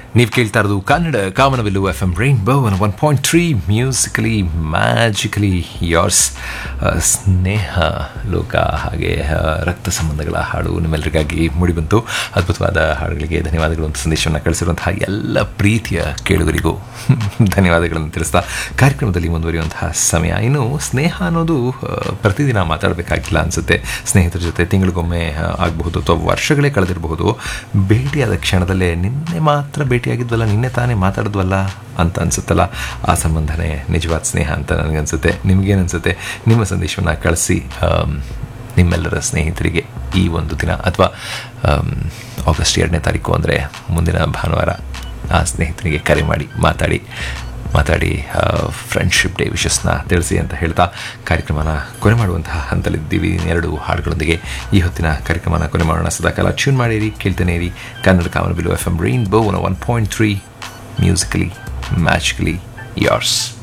ನೀವು ಕೇಳ್ತಾ ಇರೋದು Kannada Kamanabillu F M rainbow one point three musically magically yours ಸ್ನೇಹ ಲೋಕ ಹಾಗೆ ಆ, ರಕ್ತ ಸಂಬಂಧಗಳ ಹಾಡು ನಿಮ್ಮೆಲ್ಲರಿಗಾಗಿ ಮೂಡಿಬಂತು ಅದ್ಭುತವಾದ ಹಾಡುಗಳಿಗೆ ಧನ್ಯವಾದಗಳು ಅಂತ ಸಂದೇಶವನ್ನು ಕಳಿಸಿರುವಂತಹ ಎಲ್ಲ ಪ್ರೀತಿಯ ಕೇಳುಗರಿಗೂ ಧನ್ಯವಾದಗಳನ್ನು ತಿಳಿಸ್ತಾ ಕಾರ್ಯಕ್ರಮದಲ್ಲಿ ಮುಂದುವರಿಯುವಂತಹ ಸಮಯ ಇನ್ನು ಸ್ನೇಹ ಅನ್ನೋದು ಆ, ಪ್ರತಿದಿನ ಮಾತಾಡಬೇಕಾಗಿಲ್ಲ ಅನಿಸುತ್ತೆ ಸ್ನೇಹಿತರ ಜೊತೆ ತಿಂಗಳಿಗೊಮ್ಮೆ ಆ, ಆಗಬಹುದು ಅಥವಾ ವರ್ಷಗಳೇ ಕಳೆದಿರಬಹುದು ಭೇಟಿಯಾದ ಕ್ಷಣದಲ್ಲೇ ನಿನ್ನೆ ಮಾತ್ರ ಭೇಟಿಯಾಗಿದ್ವಲ್ಲ ನಿನ್ನೆ ತಾನೇ ಮಾತಾಡಿದ್ವಲ್ಲ ಅಂತ ಅನಿಸುತ್ತಲ್ಲ ಆ ಸಂಬಂಧನೇ ನಿಜವಾದ ಸ್ನೇಹ ಅಂತ ನನಗನ್ಸುತ್ತೆ ನಿಮಗೇನನ್ಸುತ್ತೆ ನಿಮ್ಮ ಸಂದೇಶವನ್ನು ಕಳಿಸಿ ಆಮ್, ನಿಮ್ಮೆಲ್ಲರ ಸ್ನೇಹಿತರಿಗೆ ಈ ಒಂದು ದಿನ ಅಥವಾ ಆಮ್, ಆಗಸ್ಟ್ ಎರಡನೇ ತಾರೀಕು ಅಂದರೆ ಮುಂದಿನ ಭಾನುವಾರ ಆ ಸ್ನೇಹಿತನಿಗೆ ಕರೆ ಮಾಡಿ ಮಾತಾಡಿ ಮಾತಾಡಿ ಫ್ರೆಂಡ್ಶಿಪ್ ಡೇ ವಿಶಸ್ನ ತಿಳಿಸಿ ಅಂತ ಹೇಳ್ತಾ ಕಾರ್ಯಕ್ರಮನ ಕೊನೆ ಮಾಡುವಂತಹ ಹಂತಲಿದ್ದೀವಿ ಎರಡು ಹಾಡುಗಳೊಂದಿಗೆ ಈ ಹೊತ್ತಿನ ಕಾರ್ಯಕ್ರಮನ ಕೊನೆ ಮಾಡೋಣ ಸದಾಕಾಲ ಟ್ಯೂನ್ ಮಾಡಿರಿ ಕೇಳ್ತಾನೆ ಇರಿ Kannada Kamanabillu F M rainbow one point three musically magically ಯಾರ್ಸ್